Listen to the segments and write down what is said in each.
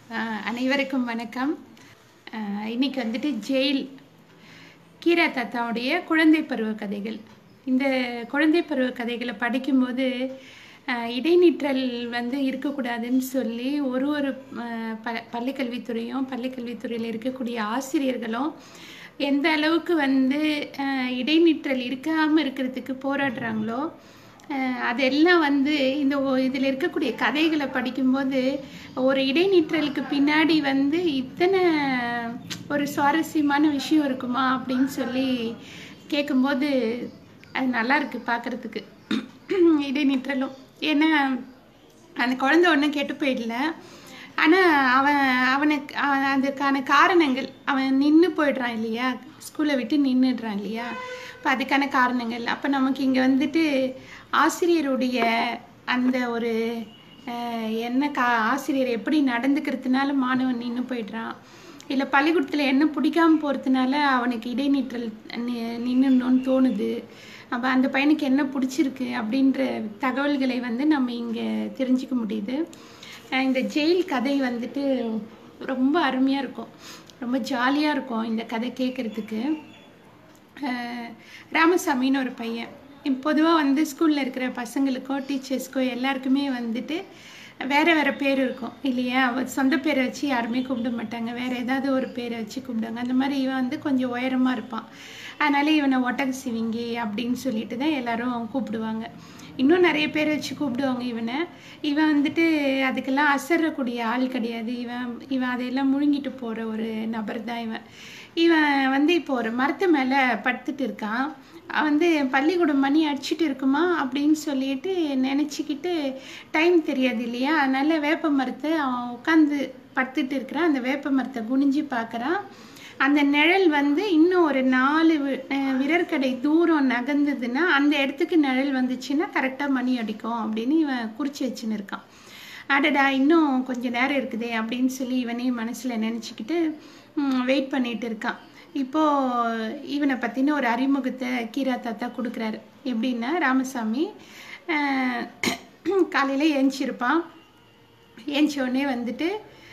அஹ் அனைவருக்கும் வணக்கம் அஹ் இன்னைக்கு வந்துட்டு ஜெயில் கீரா தாத்தாவுடைய குழந்தை பருவ கதைகள் இந்த குழந்தை பருவ கதைகளை படிக்கும்போது அஹ் இடைநிற்றல் வந்து இருக்கக்கூடாதுன்னு சொல்லி ஒரு ஒரு அஹ், ப பள்ளிக்கல்வித்துறையும் பள்ளிக்கல்வித்துறையில் இருக்கக்கூடிய ஆசிரியர்களும் எந்த அளவுக்கு வந்து அஹ், இடைநிற்றல் இருக்காமல் இருக்கிறதுக்கு போராடுறாங்களோ அஹ் அதெல்லாம் வந்து இந்த இதில் இருக்கக்கூடிய கதைகளை படிக்கும்போது ஒரு இடைநிற்றலுக்கு பின்னாடி வந்து இத்தனை ஒரு சுவாரஸ்யமான விஷயம் இருக்குமா அப்படின்னு சொல்லி கேட்கும்போது அது நல்லா இருக்கு பார்க்கறதுக்கு இடைநிற்றலும் ஏன்னா அந்த குழந்தை ஒன்றும் கெட்டு போயிடல ஆனால் அவன் அவனுக்கு அவன் அதுக்கான காரணங்கள் அவன் நின்று போயிடுறான் இல்லையா ஸ்கூலை விட்டு நின்றுடுறான் இல்லையா இப்போ அதுக்கான காரணங்கள் அப்போ நமக்கு இங்கே வந்துட்டு ஆசிரியருடைய அந்த ஒரு அஹ், என்ன கா ஆசிரியர் எப்படி நடந்துக்கிறதுனால மாணவன் நின்று போயிடுறான் இல்லை பள்ளிக்கூடத்தில் என்ன பிடிக்காம போகிறதுனால அவனுக்கு இடைநிற்றல் நின்றுணுன்னு தோணுது அப்போ அந்த பையனுக்கு என்ன பிடிச்சிருக்கு அப்படின்ற தகவல்களை வந்து நம்ம இங்கே தெரிஞ்சுக்க முடியுது அஹ் இந்த ஜெயில் கதை வந்துட்டு ரொம்ப அருமையாக இருக்கும் ரொம்ப ஜாலியாக இருக்கும் இந்த கதை கேட்குறதுக்கு ராமசாமின்னு ஒரு பையன் பொதுவாக வந்து ஸ்கூலில் இருக்கிற பசங்களுக்கோ டீச்சர்ஸ்க்கோ எல்லாருக்குமே வந்துட்டு வேற வேற பேர் இருக்கும் இல்லையா அவ சொந்த பேரை வச்சு யாருமே கூப்பிட மாட்டாங்க வேற ஏதாவது ஒரு பேரை வச்சு கூப்பிடுவாங்க அந்த மாதிரி இவன் வந்து கொஞ்சம் உயரமா இருப்பான் அதனால இவனை ஒட்டக சிவிங்கி அப்படின்னு சொல்லிட்டு தான் எல்லாரும் கூப்பிடுவாங்க இன்னும் நிறைய பேர் வச்சு கூப்பிடுவாங்க இவனை இவன் வந்துட்டு அதுக்கெல்லாம் அசரக்கூடிய ஆள் கிடையாது இவன் இவன் அதையெல்லாம் முழுங்கிட்டு போகிற ஒரு நபர் தான் இவன் இவன் வந்து இப்போ ஒரு மரத்து மேலே படுத்துட்டு இருக்கான் அவன் வந்து பள்ளிக்கூடம் மணி அடிச்சிட்டு இருக்குமா அப்படின்னு சொல்லிட்டு நினச்சிக்கிட்டு டைம் தெரியாது இல்லையா அதனால வேப்ப மரத்தை அவன் உட்காந்து படுத்துட்டு இருக்கிறான் அந்த வேப்ப மரத்தை குனிஞ்சு பார்க்குறான் அந்த நிழல் வந்து இன்னும் ஒரு நாலு வி- அஹ் விரற்கடை தூரம் நகர்ந்ததுன்னா அந்த இடத்துக்கு நிழல் வந்துச்சுன்னா கரெக்டாக மணி அடிக்கும் அப்படின்னு இவன் குறிச்சு வச்சுன்னு இருக்கான் அடடா இன்னும் கொஞ்ச நேரம் இருக்குதே அப்படின்னு சொல்லி இவனே மனசில் நினச்சிக்கிட்டு வெயிட் பண்ணிட்டு இருக்கான் இப்போ இவனை பற்றின ஒரு அறிமுகத்தை கீரா தாத்தா கொடுக்குறாரு எப்படின்னா ராமசாமி காலையில் ஏஞ்சிருப்பான் ஏஞ்ச உடனே வந்துட்டு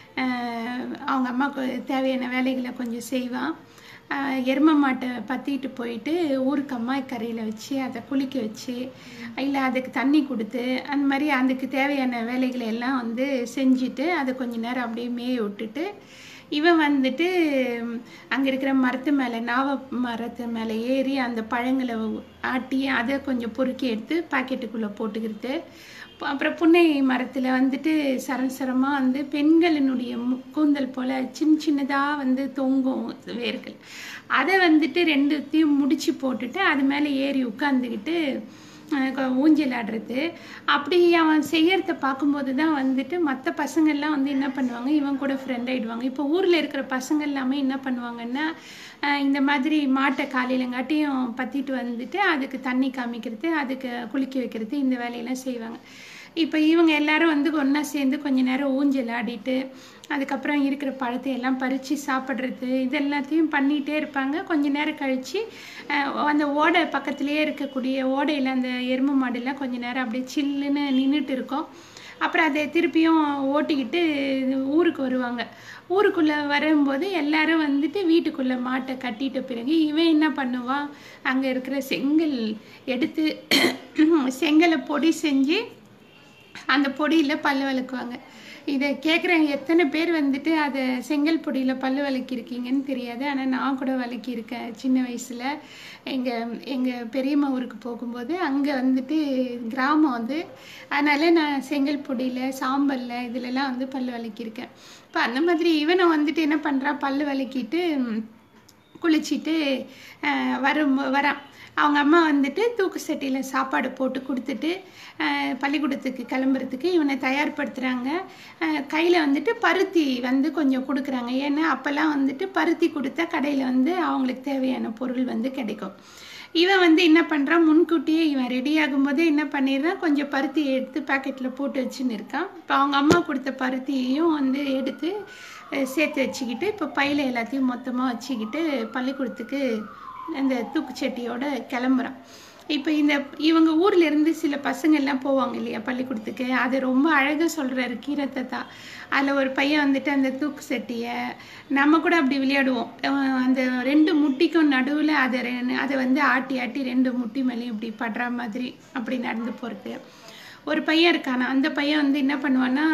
ஆஹ், அவங்க அம்மாவுக்கு தேவையான வேலைகளை கொஞ்சம் செய்வான் ஆஹ், எருமை மாட்டை பற்றிட்டு போயிட்டு ஊருக்கு அம்மா கரையில் வச்சு அதை குளிக்க வச்சு இல்லை அதுக்கு தண்ணி கொடுத்து அந்த மாதிரி அதுக்கு தேவையான வேலைகளை எல்லாம் வந்து செஞ்சுட்டு அதை கொஞ்ச நேரம் அப்படியே மேய விட்டுட்டு இவன் வந்துட்டு அங்கே இருக்கிற மரத்து மேலே நாவ மரத்து மேலே ஏறி அந்த பழங்களை ஆட்டி அதை கொஞ்சம் பொறுக்கி எடுத்து பாக்கெட்டுக்குள்ளே போட்டுக்கிறது ப- அப்புறம் புன்னை மரத்தில் வந்துட்டு சரசரமாக வந்து பெண்களினுடைய மு- கூந்தல் போல் சின்ன சின்னதாக வந்து தொங்கும் வேர்கள் அதை வந்துட்டு ரெண்டுத்தையும் முடிச்சு போட்டுட்டு அது மேலே ஏறி உட்காந்துக்கிட்டு அஹ் கொ- ஊஞ்சல் ஆடுறது அப்படி அவன் செய்யறத பார்க்கும்போது தான் வந்துட்டு மற்ற பசங்கள்லாம் வந்து என்ன பண்ணுவாங்க இவன் கூட ஃப்ரெண்ட் ஆயிடுவாங்க இப்போ ஊரில் இருக்கிற பசங்க எல்லாமே என்ன பண்ணுவாங்கன்னா அஹ் இந்த மாதிரி மாட்டை காலையிலங்காட்டியும் பற்றிட்டு வந்துட்டு அதுக்கு தண்ணி காமிக்கிறது அதுக்கு குளிக்க வைக்கிறது இந்த வேலையெல்லாம் செய்வாங்க இப்போ இவங்க எல்லாரும் வந்து ஒன்றா சேர்ந்து கொஞ்ச நேரம் ஊஞ்சல் ஆடிட்டு அதுக்கப்புறம் இருக்கிற பழத்தை எல்லாம் பறித்து சாப்பிட்றது இது எல்லாத்தையும் பண்ணிகிட்டே இருப்பாங்க கொஞ்ச நேரம் கழித்து அந்த ஓடை பக்கத்துலேயே இருக்கக்கூடிய ஓடையில் அந்த எருமை மாடுலாம் கொஞ்ச நேரம் அப்படியே சில்லுன்னு நின்றுட்டு இருக்கும் அப்புறம் அதை திருப்பியும் ஓட்டிக்கிட்டு ஊருக்கு வருவாங்க ஊருக்குள்ளே வரும்போது எல்லாரும் வந்துட்டு வீட்டுக்குள்ளே மாட்டை கட்டிட்ட பிறகு இவன் என்ன பண்ணுவான் அங்கே இருக்கிற செங்கல் எடுத்து செங்கலை பொடி செஞ்சு அந்த பொடியில் பல்லு விளக்குவாங்க இதை கேட்குறேன் எத்தனை பேர் வந்துட்டு அதை செங்கல் பொடியில் பல்லு விளக்கியிருக்கீங்கன்னு தெரியாது ஆனால் நான் கூட விளக்கியிருக்கேன் சின்ன வயசில் எங்கள் எங்கள் பெரியம்மா ஊருக்கு போகும்போது அங்கே வந்துட்டு கிராமம் வந்து அதனால் நான் செங்கல் பொடியில் சாம்பலில் இதிலெல்லாம் வந்து பல்லு விளக்கியிருக்கேன் இப்போ அந்த மாதிரி இவனை வந்துட்டு என்ன பண்ணுறான் பல்லு விளக்கிட்டு குளிச்சுட்டு அஹ், வரும் வரான் அவங்க அம்மா வந்துட்டு தூக்கு சட்டியில் சாப்பாடு போட்டு கொடுத்துட்டு அஹ், பள்ளிக்கூடத்துக்கு கிளம்புறதுக்கு இவனை தயார்படுத்துகிறாங்க கையில் வந்துட்டு பருத்தி வந்து கொஞ்சம் கொடுக்குறாங்க ஏன்னா அப்போல்லாம் வந்துட்டு பருத்தி கொடுத்தா கடையில் வந்து அவங்களுக்கு தேவையான பொருள் வந்து கிடைக்கும் இவன் வந்து என்ன பண்ணுறான் முன்கூட்டியே இவன் ரெடி ஆகும்போதே என்ன பண்ணிடுறான் கொஞ்சம் பருத்தி எடுத்து பாக்கெட்டில் போட்டு வச்சுன்னு இருக்கான் இப்போ அவங்க அம்மா கொடுத்த பருத்தியையும் வந்து எடுத்து அஹ், சேர்த்து வச்சுக்கிட்டு இப்போ பையில எல்லாத்தையும் மொத்தமாக வச்சுக்கிட்டு பள்ளிக்கூடத்துக்கு அந்த தூக்குச்சட்டியோட கிளம்புறான் இப்போ இந்த இவங்க ஊர்ல இருந்து சில பசங்க எல்லாம் போவாங்க இல்லையா பள்ளிக்கூடத்துக்கு அது ரொம்ப அழகா சொல்றாரு கீரத்தை தான் அதில் ஒரு பையன் வந்துட்டு அந்த தூக்கு செட்டியை நம்ம கூட அப்படி விளையாடுவோம் அஹ் அந்த ரெண்டு முட்டிக்கும் நடுவில் அதை ரெ- அதை வந்து ஆட்டி ஆட்டி ரெண்டு முட்டி மேலேயும் இப்படி படுற மாதிரி அப்படி நடந்து போகிறது ஒரு பையன் இருக்கானா அந்த பையன் வந்து என்ன பண்ணுவான்னா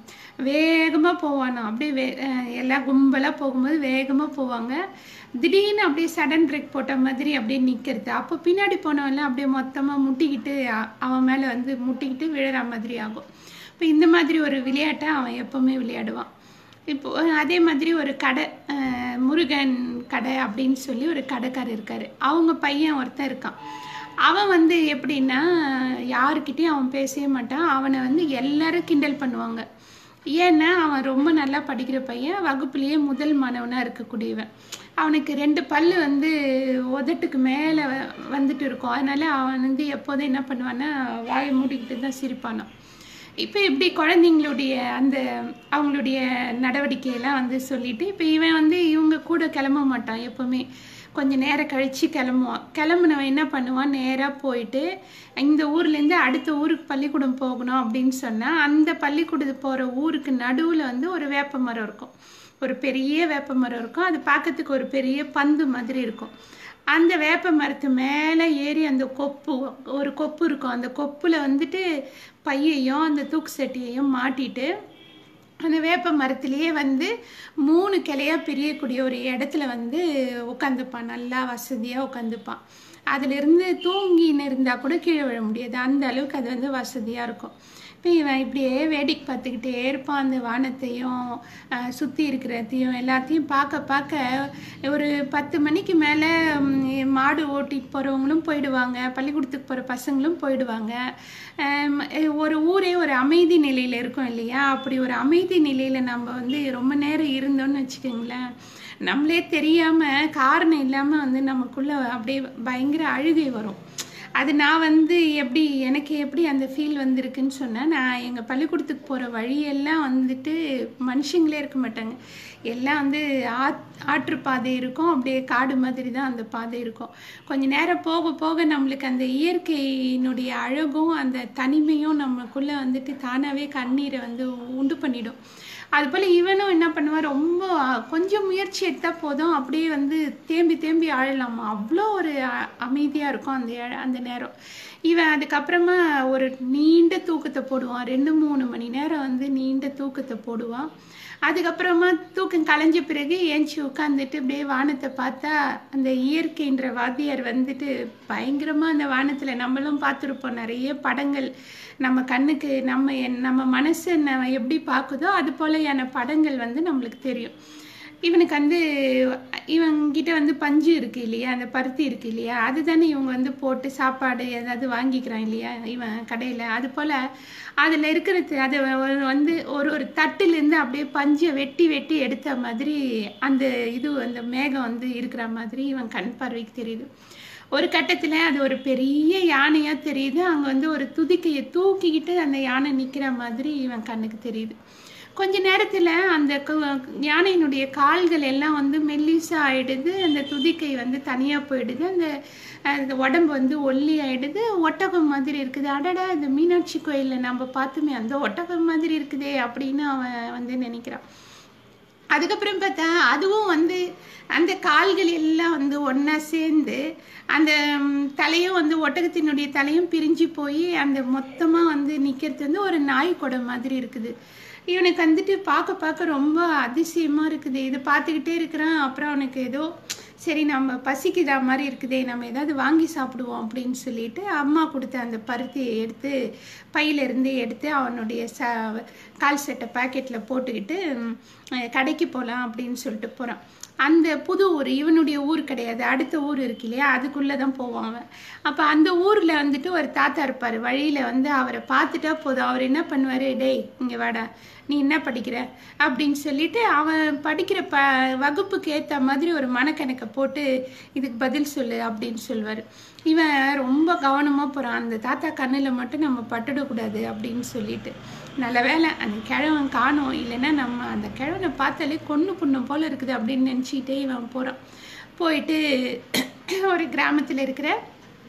வேகமாக போவானா அப்படியே வே அஹ் எல்லாம் கும்பலாக போகும்போது வேகமாக போவாங்க திடீர்னு அப்படியே சடன் பிரேக் போட்ட மாதிரி அப்படியே நிற்கிறது அப்போ பின்னாடி போனவன்லாம் அப்படியே மொத்தமாக முட்டிக்கிட்டு அ- அவன் மேலே வந்து முட்டிக்கிட்டு விழுற மாதிரி ஆகும் இப்போ இந்த மாதிரி ஒரு விளையாட்டை அவன் எப்பவுமே விளையாடுவான் இப்போ அதே மாதிரி ஒரு கடை அஹ், முருகன் கடை அப்படின்னு சொல்லி ஒரு கடைக்காரர் இருக்காரு அவங்க பையன் ஒருத்தன் இருக்கான் அவன் வந்து எப்படின்னா யாருக்கிட்டையும் அவன் பேசவே மாட்டான் அவனை வந்து எல்லாரும் கிண்டல் பண்ணுவாங்க ஏன்னா அவன் ரொம்ப நல்லா படிக்கிற பையன் வகுப்புலேயே முதல் மாணவனாக இருக்கக்கூடியவன் அவனுக்கு ரெண்டு பல்லு வந்து உதட்டுக்கு மேலே வந்துட்டு இருக்கும் அதனால அவன் வந்து எப்போதும் என்ன பண்ணுவான்னா வாயை மூடிக்கிட்டு தான் சிரிப்பானான் இப்போ இப்படி குழந்தைங்களுடைய அந்த அவங்களுடைய நடவடிக்கையெல்லாம் வந்து சொல்லிட்டு இப்போ இவன் வந்து இவங்க கூட கிளம்ப மாட்டான் எப்பவுமே கொஞ்ச நேரம் கழிச்சு கிளம்புவான் கிளம்புனவன் என்ன பண்ணுவான் நேராக போயிட்டு இந்த ஊர்லேருந்து அடுத்த ஊருக்கு பள்ளிக்கூடம் போகணும் அப்படின்னு சொன்னால் அந்த பள்ளிக்கூடத்துக்கு போகிற ஊருக்கு நடுவில் வந்து ஒரு வேப்ப மரம் இருக்கும் ஒரு பெரிய வேப்ப மரம் இருக்கும் அது பார்க்கறதுக்கு ஒரு பெரிய பந்து மாதிரி இருக்கும் அந்த வேப்ப மரத்து மேலே ஏறி அந்த கொப்பு ஒரு கொப்பு இருக்கும் அந்த கொப்பில் வந்துட்டு பையையும் அந்த தூக்கு சட்டியையும் மாட்டிட்டு அந்த வேப்ப மரத்திலேயே வந்து மூணு கிளையா பிரியக்கூடிய ஒரு இடத்துல வந்து உட்காந்துப்பான் நல்லா வசதியாக உட்காந்துப்பான் அதிலிருந்து தூங்கின்னு இருந்தால் கூட கீழே விழ முடியாது அந்த அளவுக்கு அது வந்து வசதியாக இருக்கும் இப்போ இவன் இப்படியே வேடிக்கை பார்த்துக்கிட்டே இருப்பான் அந்த வானத்தையும் அஹ், சுத்தி இருக்கிறதையும் எல்லாத்தையும் பார்க்க பார்க்க ஒரு பத்து மணிக்கு மேலே மாடு ஓட்டிட்டு போகிறவங்களும் போயிடுவாங்க பள்ளிக்கூடத்துக்கு போகிற பசங்களும் போயிடுவாங்க அஹ், ஒரு ஊரே ஒரு அமைதி நிலையில் இருக்கும் இல்லையா அப்படி ஒரு அமைதி நிலையில் நம்ம வந்து ரொம்ப நேரம் இருந்தோம்னு வச்சுக்கோங்களேன் நம்மளே தெரியாமல் காரணம் இல்லாமல் வந்து நமக்குள்ள அப்படியே பயங்கர அழுகை வரும் அது நான் வந்து எப்படி எனக்கு எப்படி அந்த ஃபீல் வந்திருக்குன்னு சொன்னால் நான் எங்கள் பள்ளிக்கூடத்துக்கு போகிற வழியெல்லாம் வந்துட்டு மனுஷங்களே இருக்க மாட்டாங்க எல்லாம் வந்து ஆத் ஆற்று பாதை இருக்கும் அப்படியே காடு மாதிரி தான் அந்த பாதை இருக்கும் கொஞ்ச நேரம் போக போக நம்மளுக்கு அந்த இயற்கையினுடைய அழகும் அந்த தனிமையும் நமக்குள்ளே வந்துட்டு தானாகவே கண்ணீரை வந்து உண்டு பண்ணிடும் அதுபோல் இவனும் என்ன பண்ணுவான் ரொம்ப கொஞ்சம் முயற்சி எடுத்தால் போதும் அப்படியே வந்து தேம்பி தேம்பி ஆழலாமா அவ்வளோ ஒரு அமைதியாக இருக்கும் அந்த இழ- அந்த நேரம் இவன் அதுக்கப்புறமா ஒரு நீண்ட தூக்கத்தை போடுவான் ரெண்டு மூணு மணி நேரம் வந்து நீண்ட தூக்கத்தை போடுவான் அதுக்கப்புறமா தூக்கம் கலைஞ்ச பிறகு ஏஞ்சி உட்காந்துட்டு அப்படியே வானத்தை பார்த்தா அந்த இயற்கைன்ற வாத்தியார் வந்துட்டு பயங்கரமாக அந்த வானத்தில் நம்மளும் பார்த்துருப்போம் நிறைய படங்கள் நம்ம கண்ணுக்கு நம்ம என்- நம்ம மனசு நம்ம எப்படி பார்க்குதோ அது போலையான படங்கள் வந்து நம்மளுக்கு தெரியும் இவனுக்கு வந்து இவங்கிட்ட வந்து பஞ்சு இருக்கு இல்லையா அந்த பருத்தி இருக்கு இல்லையா அதுதானே இவங்க வந்து போட்டு சாப்பாடு ஏதாவது வாங்கிக்கிறான் இல்லையா இவன் கடையில் அது போல் அதில் இருக்கிறது அதை வ- வந்து ஒரு ஒரு தட்டுலேருந்து அப்படியே பஞ்சை வெட்டி வெட்டி எடுத்த மாதிரி அந்த இது அந்த மேகம் வந்து இருக்கிற மாதிரி இவன் கண் பார்வைக்கு தெரியுது ஒரு கட்டத்தில் அது ஒரு பெரிய யானையாக தெரியுது அங்கே வந்து ஒரு துதிக்கையை தூக்கிக்கிட்டு அந்த யானை நிற்கிற மாதிரி இவன் கண்ணுக்கு தெரியுது கொஞ்ச நேரத்தில் அந்த கு- யானையினுடைய கால்கள் எல்லாம் வந்து மெல்லிசா ஆயிடுது அந்த துதிக்கை வந்து தனியாக போயிடுது அந்த அந்த உடம்பு வந்து ஒல்லி ஆயிடுது ஒட்டகம் மாதிரி இருக்குது அடடா இந்த மீனாட்சி கோயிலில் நம்ம பார்த்துமே அந்த ஒட்டகம் மாதிரி இருக்குதே அப்படின்னு அவன் வந்து நினைக்கிறான் அதுக்கப்புறம் பார்த்தா அதுவும் வந்து அந்த கால்கள் எல்லாம் வந்து ஒன்றா சேர்ந்து அந்த ம், தலையும் வந்து ஒட்டகத்தினுடைய தலையும் பிரிஞ்சு போய் அந்த மொத்தமாக வந்து நிற்கிறது வந்து ஒரு நாய் கொடை மாதிரி இருக்குது இவனுக்கு வந்துட்டு பார்க்க பார்க்க ரொம்ப அதிசயமாக இருக்குது இதை பார்த்துக்கிட்டே இருக்கிறான் அப்புறம் அவனுக்கு ஏதோ சரி நம்ம பசிக்குதா மாதிரி இருக்குதே நம்ம ஏதாவது வாங்கி சாப்பிடுவோம் அப்படின்னு சொல்லிட்டு அம்மா கொடுத்த அந்த பருத்தியை எடுத்து பையில இருந்து எடுத்து அவனுடைய ச கால் சட்டை பாக்கெட்டில் போட்டுக்கிட்டு ம், அஹ், கடைக்கு போகலாம் அப்படின்னு சொல்லிட்டு போகிறான் அந்த புது ஊர் இவனுடைய ஊர் கிடையாது அடுத்த ஊர் இருக்கு இல்லையா அதுக்குள்ளே தான் போவான் அவன் அப்போ அந்த ஊரில் வந்துட்டு ஒரு தாத்தா இருப்பார் வழியில் வந்து அவரை பார்த்துட்டா போதும் அவர் என்ன பண்ணுவார் டேய் இங்கே வாடா நீ என்ன படிக்கிற அப்படின்னு சொல்லிட்டு அவன் படிக்கிற ப வகுப்புக்கு ஏற்ற மாதிரி ஒரு மனக்கணக்கை போட்டு இதுக்கு பதில் சொல்லு அப்படின்னு சொல்லுவார் இவன் ரொம்ப கவனமாக போகிறான் அந்த தாத்தா கண்ணில் மட்டும் நம்ம பட்டுடக்கூடாது அப்படின்னு சொல்லிட்டு நல்ல வேளை அந்த கிழவன் காணோம் இல்லைன்னா நம்ம அந்த கிழவனை பார்த்தாலே கொன்று புண்ணும் போல இருக்குது அப்படின்னு நினச்சிக்கிட்டே இவன் போகிறான் போயிட்டு ஒரு கிராமத்தில் இருக்கிற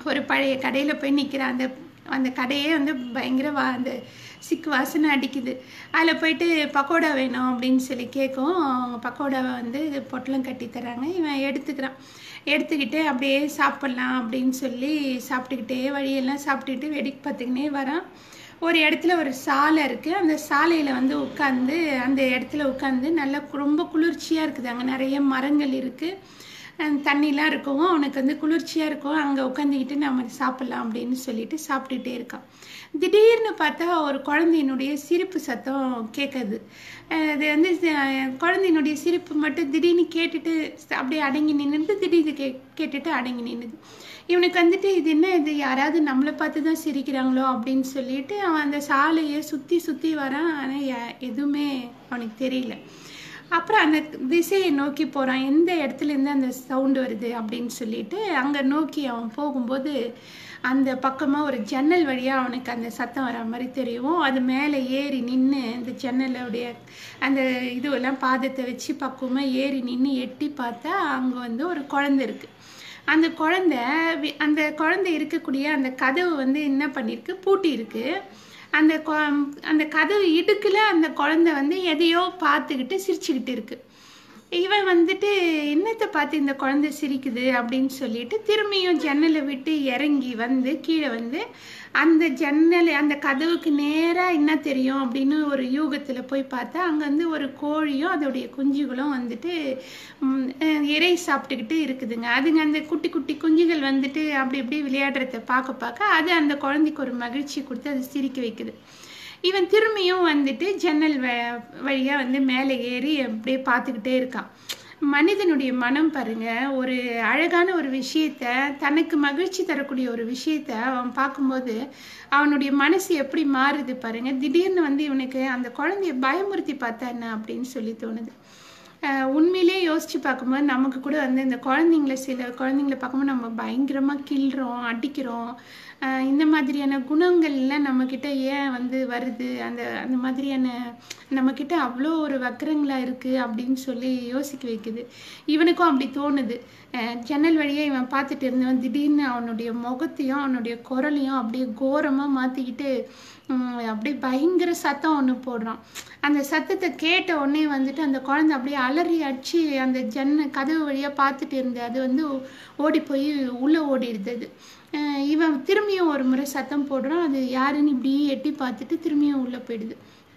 ஒரு பழைய கடையில் போய் நிற்கிறேன் அந்த அந்த கடையே வந்து பயங்கர வா அந்த சிக்கு வாசனை அடிக்குது அதில் போயிட்டு பக்கோடா வேணும் அப்படின்னு சொல்லி கேட்கும் அவங்க பக்கோடாவை வந்து பொட்டலம் கட்டி தராங்க இவன் எடுத்துக்கிறான் எடுத்துக்கிட்டு அப்படியே சாப்பிட்லாம் அப்படின்னு சொல்லி சாப்பிட்டுக்கிட்டே வழியெல்லாம் சாப்பிட்டுக்கிட்டு வேடிக்கை பார்த்துக்கினே வரான் ஒரு இடத்துல ஒரு சாலை இருக்குது அந்த சாலையில் வந்து உட்காந்து அந்த இடத்துல உட்காந்து நல்லா ரொம்ப குளிர்ச்சியாக இருக்குது அங்கே நிறைய மரங்கள் இருக்குது அஹ் தண்ணிலாம் இருக்கும் அவனுக்கு வந்து குளிர்ச்சியாக இருக்கும் அங்கே உட்காந்துக்கிட்டு நம்ம சாப்பிட்லாம் அப்படின்னு சொல்லிட்டு சாப்பிட்டுட்டே இருக்கான் திடீர்னு பார்த்தா ஒரு குழந்தையினுடைய சிரிப்பு சத்தம் கேட்குது அஹ் அது வந்து அஹ் குழந்தையினுடைய சிரிப்பு மட்டும் திடீர்னு கேட்டுட்டு அப்படியே அடங்கி நின்றுது திடீர்னு கே கேட்டுட்டு அடங்கி நின்றுது இவனுக்கு வந்துட்டு இது என்ன இது யாராவது நம்மளை பார்த்து தான் சிரிக்கிறாங்களோ அப்படின்னு சொல்லிட்டு அவன் அந்த சாலையை சுற்றி சுற்றி வரான் ஆனால் எதுவுமே அவனுக்கு தெரியல அப்புறம் அந்த திசையை நோக்கி போகிறான் எந்த இடத்துலேருந்து அந்த சவுண்டு வருது அப்படின்னு சொல்லிட்டு அங்கே நோக்கி அவன் போகும்போது அந்த பக்கமாக ஒரு ஜன்னல் வழியாக அவனுக்கு அந்த சத்தம் வர மாதிரி தெரியும் அது மேலே ஏறி நின்று அந்த ஜன்னலுடைய அந்த இதுவெல்லாம் பாதத்தை வச்சு பக்குவமாக ஏறி நின்று எட்டி பார்த்தா அங்கே வந்து ஒரு குழந்தை இருக்குது அந்த குழந்தை வி- அந்த குழந்தை இருக்கக்கூடிய அந்த கதவு வந்து என்ன பண்ணியிருக்கு பூட்டி இருக்கு அந்த கொ- அந்த கதவு இடுக்குல அந்த குழந்தை வந்து எதையோ பார்த்துக்கிட்டு சிரிச்சுக்கிட்டு இருக்கு இவன் வந்துட்டு என்னத்தை பார்த்து இந்த குழந்தை சிரிக்குது அப்படின்னு சொல்லிட்டு திரும்பியும் ஜன்னலை விட்டு இறங்கி வந்து கீழே வந்து அந்த ஜன்னல் அந்த கதவுக்கு நேராக என்ன தெரியும் அப்படின்னு ஒரு யூகத்தில் போய் பார்த்தா அங்கே வந்து ஒரு கோழியும் அதோடைய குஞ்சுகளும் வந்துட்டு ம், அஹ், இறை சாப்பிட்டுக்கிட்டு இருக்குதுங்க அதுங்க அந்த குட்டி குட்டி குஞ்சுகள் வந்துட்டு அப்படி இப்படி விளையாடுறத பார்க்க பார்க்க அது அந்த குழந்தைக்கு ஒரு மகிழ்ச்சி கொடுத்து அது சிரிக்க வைக்குது இவன் திரும்பியும் வந்துட்டு ஜன்னல் வ வழியாக வந்து மேலே ஏறி அப்படியே பார்த்துக்கிட்டே இருக்கான் மனிதனுடைய மனம் பாருங்க ஒரு அழகான ஒரு விஷயத்த தனக்கு மகிழ்ச்சி தரக்கூடிய ஒரு விஷயத்த அவன் பார்க்கும்போது அவனுடைய மனசு எப்படி மாறுது பாருங்க திடீர்னு வந்து இவனுக்கு அந்த குழந்தைய பயமுறுத்தி பார்த்தா என்ன அப்படின்னு சொல்லி தோணுது அஹ் உண்மையிலேயே யோசிச்சு பார்க்கும்போது நமக்கு கூட வந்து இந்த குழந்தைங்கள சில குழந்தைங்கள பார்க்கும்போது நம்ம பயங்கரமாக கிள்றோம் அடிக்கிறோம் அஹ் இந்த மாதிரியான குணங்கள்லாம் நம்மக்கிட்ட ஏன் வந்து வருது அந்த அந்த மாதிரியான நம்மக்கிட்ட அவ்வளோ ஒரு வக்கரங்களா இருக்குது அப்படின்னு சொல்லி யோசிக்க வைக்குது இவனுக்கும் அப்படி தோணுது அஹ் ஜன்னல் வழியே இவன் பார்த்துட்டு இருந்தவன் திடீர்னு அவனுடைய முகத்தையும் அவனுடைய குரலையும் அப்படியே கோரமாக மாற்றிக்கிட்டு அப்படியே பயங்கர சத்தம் ஒன்று போடுறான் அந்த சத்தத்தை கேட்ட உடனே வந்துட்டு அந்த குழந்தை அப்படியே அலறி அடிச்சு அந்த ஜன்ன கதவு வழியாக பார்த்துட்டு இருந்து அது வந்து ஓடி போய் உள்ளே ஓடிடுது அது அஹ் இவன் திரும்பியும் ஒரு முறை சத்தம் போடுறான் அது யாருன்னு இப்படி எட்டி பார்த்துட்டு திரும்பியும் உள்ளே போயிடுது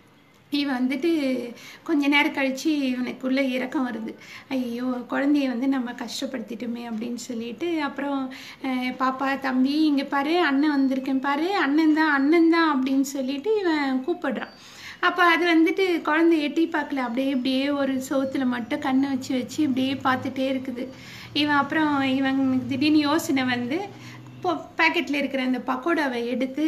இவன் வந்துட்டு கொஞ்ச நேரம் கழிச்சு இவனுக்குள்ள இறக்கம் வருது ஐயோ குழந்தைய வந்து நம்ம கஷ்டப்படுத்திட்டோமே அப்படின்னு சொல்லிட்டு அப்புறம் அஹ், பாப்பா தம்பி இங்கே பாரு அண்ணன் வந்திருக்கேன் பாரு அண்ணன் தான் அண்ணன் தான் அப்படின்னு சொல்லிட்டு இவன் கூப்பிடுறான் அப்போ அது வந்துட்டு குழந்தை எட்டி பார்க்கல அப்படியே இப்படியே ஒரு சோத்துல மட்டும் கண்ணை வச்சு வச்சு இப்படியே பார்த்துட்டே இருக்குது இவன் அப்புறம் இவனுக்கு திடீர்னு யோசனை வந்து இப்போ பேக்கெட்டில் இருக்கிற அந்த பக்கோடாவை எடுத்து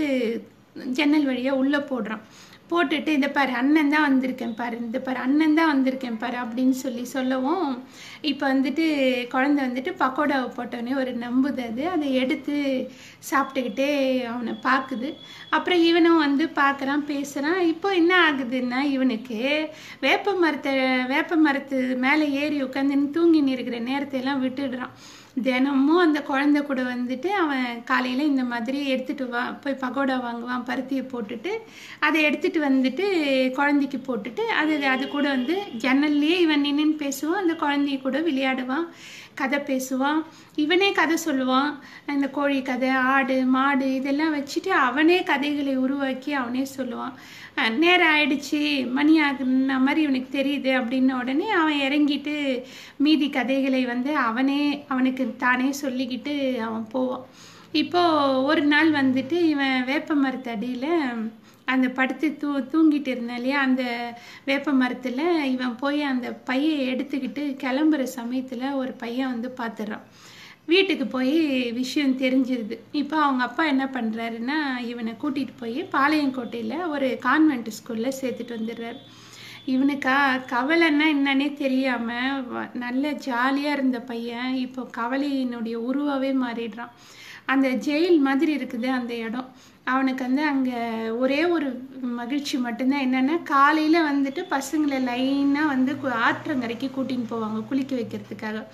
ஜன்னல் வழியாக உள்ளே போடுறான் போட்டுட்டு இதை பாரு அண்ணன் தான் வந்திருக்கேன் பாரு இந்த பாரு அண்ணன் தான் வந்திருக்கேன் பாரு அப்படின்னு சொல்லி சொல்லவும் இப்போ வந்துட்டு குழந்தை வந்துட்டு பக்கோடாவை போட்டோடனே ஒரு நம்புது அது அதை எடுத்து சாப்பிட்டுக்கிட்டே அவனை பார்க்குது அப்புறம் இவனும் வந்து பார்க்குறான் பேசுகிறான் இப்போ என்ன ஆகுதுன்னா இவனுக்கு வேப்ப மரத்தை வேப்ப மரத்து மேலே ஏறி உட்காந்துன்னு தூங்கின்னு இருக்கிற நேரத்தை எல்லாம் விட்டுடுறான் தினமும் அந்த குழந்தை கூட வந்துட்டு அவன் காலையில் இந்த மாதிரி எடுத்துட்டு வா போய் பகோடா வாங்குவான் பருத்தியை போட்டுட்டு அதை எடுத்துட்டு வந்துட்டு குழந்தைக்கு போட்டுட்டு அது அது கூட வந்து ஜன்னல்லையே இவன் நின்னுன்னு பேசுவான் அந்த குழந்தைய கூட விளையாடுவான் கதை பேசுவான் இவனே கதை சொல்லுவான் இந்த கோழி கதை ஆடு மாடு இதெல்லாம் வச்சுட்டு அவனே கதைகளை உருவாக்கி அவனே சொல்லுவான் அஹ் நேரம் ஆயிடுச்சு மணி ஆகுன மாதிரி இவனுக்கு தெரியுது அப்படின்ன உடனே அவன் இறங்கிட்டு மீதி கதைகளை வந்து அவனே அவனுக்கு தானே சொல்லிக்கிட்டு அவன் போவான் இப்போ ஒரு நாள் வந்துட்டு இவன் வேப்ப மரத்தடியில் அந்த படுத்து தூ தூங்கிட்டு இருந்தான் இல்லையா அந்த வேப்ப மரத்தில் இவன் போய் அந்த பையை எடுத்துக்கிட்டு கிளம்புற சமயத்தில் ஒரு பையன் வந்து பார்த்துடுறான் வீட்டுக்கு போய் விஷயம் தெரிஞ்சிருது இப்போ அவங்க அப்பா என்ன பண்ணுறாருன்னா இவனை கூட்டிகிட்டு போய் பாளையங்கோட்டையில் ஒரு கான்வென்ட் ஸ்கூலில் சேர்த்துட்டு வந்துடுறாரு இவனுக்கா கவலைன்னா என்னன்னே தெரியாமல் நல்ல ஜாலியாக இருந்த பையன் இப்போ கவலையினுடைய உருவாவே மாறிடுறான் அந்த ஜெயில் மாதிரி இருக்குது அந்த இடம் அவனுக்கு வந்து அங்கே ஒரே ஒரு மகிழ்ச்சி மட்டும்தான் என்னென்னா காலையில் வந்துட்டு பசங்களை லைனாக வந்து கு- ஆற்றங்கரைக்கு கூட்டின்னு போவாங்க குளிக்க வைக்கிறதுக்காக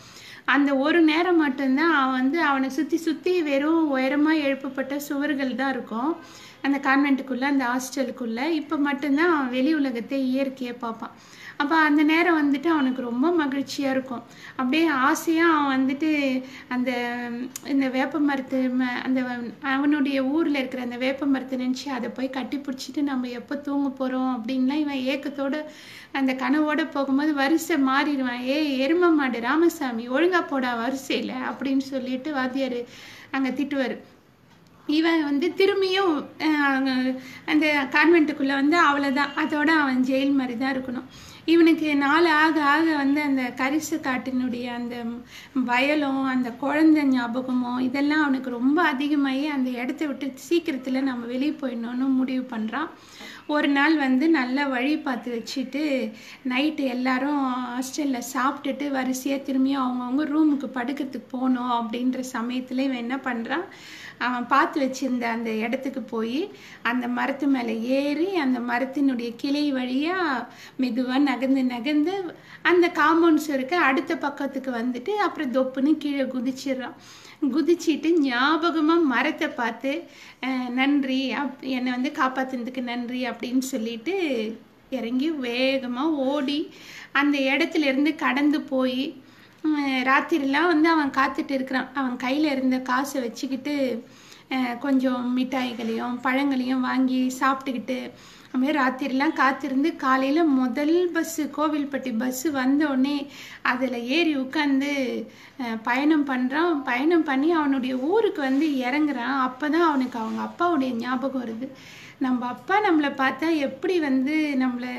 அந்த ஒரு நேரம் மட்டும்தான் அவன் வந்து அவனை சுற்றி சுற்றி வெறும் உயரமாக எழுப்பப்பட்ட சுவர்கள் தான் இருக்கும் அந்த கான்வென்ட்டுக்குள்ளே அந்த ஹாஸ்டலுக்குள்ளே இப்போ மட்டும்தான் அவன் வெளி உலகத்தை இயற்கையை பார்ப்பான் அப்போ அந்த நேரம் வந்துட்டு அவனுக்கு ரொம்ப மகிழ்ச்சியாக இருக்கும் அப்படியே ஆசையாக அவன் வந்துட்டு அந்த இந்த வேப்ப மரத்து ம- அந்த அவனுடைய ஊரில் இருக்கிற அந்த வேப்ப மரத்தை நினச்சி அதை போய் கட்டி பிடிச்சிட்டு நம்ம எப்போ தூங்க போகிறோம் அப்படின்லாம் இவன் ஏக்கத்தோட அந்த கனவோட போகும்போது வரிசை மாறிடுவான் ஏ எரும மாடு ராமசாமி ஒழுங்கா போடா வரிசையில் அப்படின்னு சொல்லிட்டு வாத்தியார் அங்கே திட்டுவார் இவன் வந்து திரும்பியும் அஹ், அந்த கான்வென்ட்டுக்குள்ளே வந்து அவ்வளோதான் அதோட அவன் ஜெயில் மாதிரி தான் இருக்கணும் இவனுக்கு நாள் ஆக ஆக வந்து அந்த கரிசு காட்டினுடைய அந்த வயலும் அந்த குழந்தை ஞாபகமும் இதெல்லாம் அவனுக்கு ரொம்ப அதிகமாகி அந்த இடத்த விட்டு சீக்கிரத்தில் நம்ம வெளியே போயிடணும்னு முடிவு பண்ணுறான் ஒரு நாள் வந்து நல்ல வழி பார்த்து வச்சுட்டு நைட்டு எல்லாரும் ஹாஸ்டலில் சாப்பிட்டுட்டு வரிசையாக திரும்பியும் அவங்கவுங்க ரூமுக்கு படுக்கிறதுக்கு போகணும் அப்படின்ற சமயத்தில் இவன் என்ன பண்ணுறான் அவன் பார்த்து வச்சிருந்த அந்த இடத்துக்கு போய் அந்த மரத்து மேலே ஏறி அந்த மரத்தினுடைய கிளை வழியாக மெதுவாக நகர்ந்து நகர்ந்து அந்த காம்பவுண்ட் சுவருக்கு அடுத்த பக்கத்துக்கு வந்துட்டு அப்புறம் தொப்புன்னு கீழே குதிச்சிடுறான் குதிச்சிட்டு ஞாபகமாக மரத்தை பார்த்து அஹ், நன்றி அப் என்னை வந்து காப்பாத்துனதுக்கு நன்றி அப்படின்னு சொல்லிட்டு இறங்கி வேகமாக ஓடி அந்த இடத்துல இருந்து கடந்து போய் உம், ராத்திரிலாம் வந்து அவன் காத்துட்டு இருக்கிறான் அவன் கையில் இருந்த காசை வச்சுக்கிட்டு அஹ், கொஞ்சம் மிட்டாய்களையும் பழங்களையும் வாங்கி சாப்பிட்டுக்கிட்டு அதுமாதிரி ராத்திரிலாம் காத்திருந்து காலையில் முதல் பஸ்ஸு கோவில்பட்டி பஸ்ஸு வந்த உடனே அதில் ஏறி உட்காந்து பயணம் பண்ணுறான் பயணம் பண்ணி அவனுடைய ஊருக்கு வந்து இறங்குறான் அப்போ தான் அவனுக்கு அவங்க அப்பாவுடைய ஞாபகம் வருது நம்ம அப்பா நம்மளை பார்த்தா எப்படி வந்து நம்மளை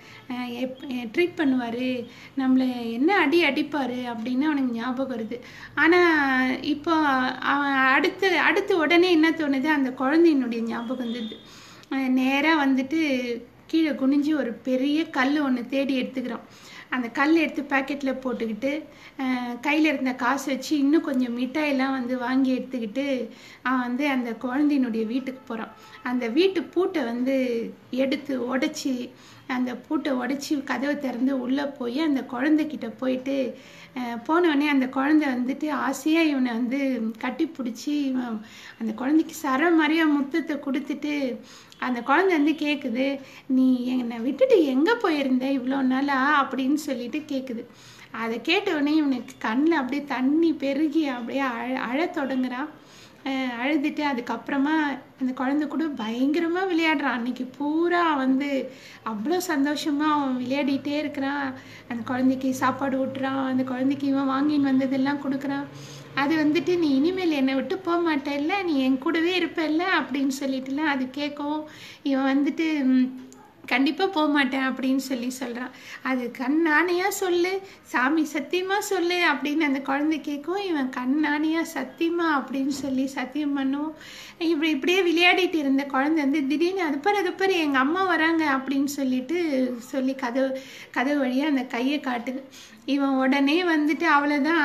ட்ரீட் பண்ணுவார் நம்மளை என்ன அடி அடிப்பார் அப்படின்னு அவனுக்கு ஞாபகம் வருது ஆனால் இப்போ அவன் அடுத்து அடுத்து உடனே என்ன தோணுது அந்த குழந்தையினுடைய ஞாபகம் வந்தது நேராக வந்துட்டு கீழே குனிஞ்சு ஒரு பெரிய கல் ஒன்று தேடி எடுத்துக்கிறான் அந்த கல் எடுத்து பாக்கெட்டில் போட்டுக்கிட்டு கையில் இருந்த காசு வச்சு இன்னும் கொஞ்சம் மிட்டாயெல்லாம் வந்து வாங்கி எடுத்துக்கிட்டு அவன் வந்து அந்த குழந்தையினுடைய வீட்டுக்கு போகிறான் அந்த வீட்டு பூட்டை வந்து எடுத்து உடச்சி அந்த பூட்டை உடச்சி கதவை திறந்து உள்ளே போய் அந்த குழந்தைகிட்ட போயிட்டு அஹ், போனோடனே அந்த குழந்தை வந்துட்டு ஆசையாக இவனை வந்து கட்டி பிடிச்சி இவன் அந்த குழந்தைக்கு சர மாதிரியா முத்தத்தை கொடுத்துட்டு அந்த குழந்தை வந்து கேட்குது நீ என்னை விட்டுட்டு எங்கே போயிருந்த இவ்வளோ நாளா அப்படின்னு சொல்லிட்டு கேட்குது அதை கேட்ட உடனே இவனுக்கு கண்ணில் அப்படியே தண்ணி பெருகி அப்படியே அழ அழத் தொடங்குறான் அஹ் அழுதுட்டு அதுக்கப்புறமா அந்த குழந்தை கூட பயங்கரமாக விளையாடுறான் அன்னைக்கு பூரா வந்து அவ்வளோ சந்தோஷமாக அவன் விளையாடிட்டே இருக்கிறான் அந்த குழந்தைக்கு சாப்பாடு ஊட்டுறான் அந்த குழந்தைக்கு இவன் வாங்கின்னு வந்ததெல்லாம் கொடுக்குறான் அது வந்துட்டு நீ இனிமேல் என்னை விட்டு போக மாட்டேல்ல நீ என் கூடவே இருப்பல்ல அப்படின்னு சொல்லிட்டுலாம் அது கேட்கும் இவன் வந்துட்டு ம், கண்டிப்பாக போக மாட்டேன் அப்படின்னு சொல்லி சொல்கிறான் அது கண்ணானையா சொல்லு சாமி சத்தியமா சொல்லு அப்படின்னு அந்த குழந்தை கேட்கும் இவன் கண்ணானையா சத்தியமா அப்படின்னு சொல்லி சத்தியம் பண்ணும் இப்படி இப்படியே விளையாடிட்டு இருந்த குழந்தை வந்து திடீர்னு அது பாரு அது பாரு எங்கள் அம்மா வராங்க அப்படின்னு சொல்லிட்டு சொல்லி கதவு கதவு வழியாக அந்த கையை காட்டுது இவன் உடனே வந்துட்டு அவ்வளோதான்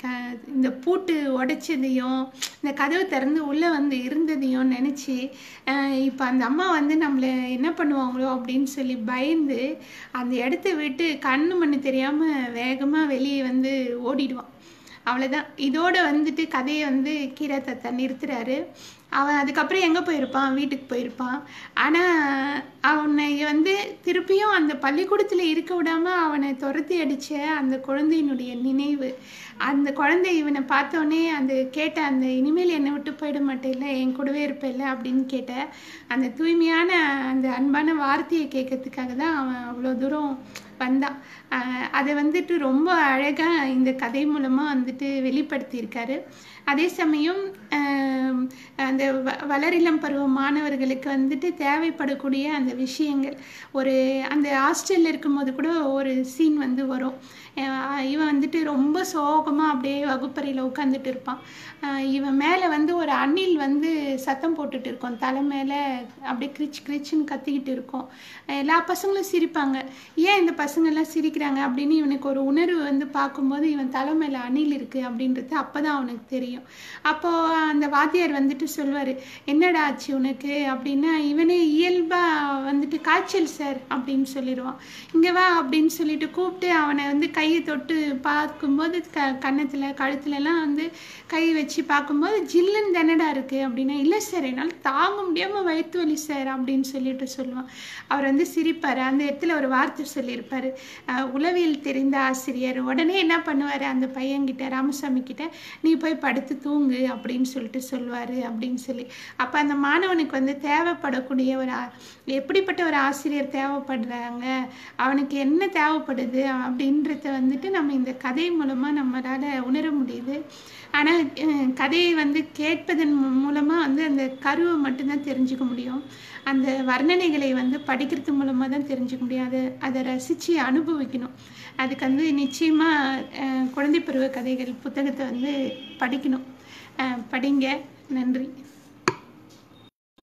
இந்த பூட்டு உடைச்சதையும் இந்த கதவு திறந்து உள்ளே வந்து இருந்ததையும் நினச்சி இப்போ அந்த அம்மா வந்து நம்மளை என்ன பண்ணுவாங்களோ அப்படின்னு சொல்லி பயந்து அந்த இடத்த விட்டு கண்ணு மண்ணு தெரியாமல் வேகமாக வெளியே வந்து ஓடிடுவான் அவ்வளோதான் இதோட வந்துட்டு கதையை வந்து கீரை தத்தா நிறுத்துறாரு அவன் அதுக்கப்புறம் எங்கே போயிருப்பான் வீட்டுக்கு போயிருப்பான் ஆனால் அவனை வந்து திருப்பியும் அந்த பள்ளிக்கூடத்தில் இருக்க விடாம அவனை துரத்தி அடிச்ச அந்த குழந்தையினுடைய நினைவு அந்த குழந்தை இவனை பார்த்தோன்னே அந்த கேட்ட அந்த இனிமேல் என்னை விட்டு போயிட மாட்டேல்ல என் கூடவே இருப்பேல்ல அப்படின்னு கேட்ட அந்த தூய்மையான அந்த அன்பான வார்த்தையை கேட்கறதுக்காக தான் அவன் அவ்வளோ தூரம் வந்தான் ஆஹ் அதை வந்துட்டு ரொம்ப அழகாக இந்த கதை மூலமாக வந்துட்டு வெளிப்படுத்தியிருக்காரு அதே சமயம் ஆஹ் அந்த வ- வளரிளம் பருவ மாணவர்களுக்கு வந்துட்டு தேவைப்படக்கூடிய அந்த விஷயங்கள் ஒரு அந்த ஹாஸ்டலில் இருக்கும்போது கூட ஒரு சீன் வந்து வரும் ஆஹ் இவன் வந்துட்டு ரொம்ப சோகமாக அப்படியே வகுப்பறையில் உட்காந்துட்டு இருப்பான் ஆஹ் இவன் மேலே வந்து ஒரு அணில் வந்து சத்தம் போட்டுட்டு இருக்கும் தலை மேலே அப்படியே கிரிச் கிரிச்சுன்னு கத்திக்கிட்டு இருக்கும் எல்லா பசங்களும் சிரிப்பாங்க ஏன் இந்த பசங்கள்லாம் சிரிக்கிறாங்க அப்படின்னு இவனுக்கு ஒரு உணர்வு வந்து பார்க்கும்போது இவன் தலை மேலே அணில் இருக்குது அப்படின்றது அப்போ தான் அவனுக்கு தெரியும் அப்போது அந்த வாத்தியார் வந்துட்டு சொல்வார் என்னடா ஆச்சு உனக்கு அப்படின்னா இவனே இயல்பாக வந்துட்டு காய்ச்சல் சார் அப்படின்னு சொல்லிடுவான் இங்கே வா அப்படின்னு சொல்லிட்டு கூப்பிட்டு அவனை வந்து கையை தொட்டு பார்க்கும்போது க கன்னத்தில் கழுத்துலலாம் வந்து கை வச்சு பார்க்கும்போது ஜில்லுன்னு தானடா இருக்குது அப்படின்னா இல்லை சார் என்னால் தாங்க முடியாமல் வயிற்று வலி சார் அப்படின்னு சொல்லிட்டு சொல்லுவான் அவர் வந்து சிரிப்பார் அந்த இடத்துல ஒரு வார்த்தை சொல்லியிருப்பார் உளவியல் தெரிந்த ஆசிரியர் உடனே என்ன பண்ணுவார் அந்த பையன்கிட்ட ராமசாமி கிட்ட நீ போய் படுத்து தூங்கு அப்படின்னு சொல்லிட்டு சொல்லுவார் அப்படின்னு சொல்லி அப்போ அந்த மாணவனுக்கு வந்து தேவைப்படக்கூடிய ஒரு ஆ- எப்படிப்பட்ட ஒரு ஆசிரியர் தேவைப்படுறாங்க அவனுக்கு என்ன தேவைப்படுது அப்படின்றத வந்துட்டு நம்ம இந்த கதை மூலமாக நம்மளால் உணர முடியுது ஆனால் கதையை வந்து கேட்பதன் மூலமாக வந்து அந்த கருவை மட்டும்தான் தெரிஞ்சுக்க முடியும் அந்த வர்ணனைகளை வந்து படிக்கிறது மூலமாக தான் தெரிஞ்சுக்க முடியும் அதை அதை ரசித்து அனுபவிக்கணும் அதுக்கு வந்து நிச்சயமாக குழந்தை பருவ கதைகள் புத்தகத்தை வந்து படிக்கணும் அஹ் படிங்க நன்றி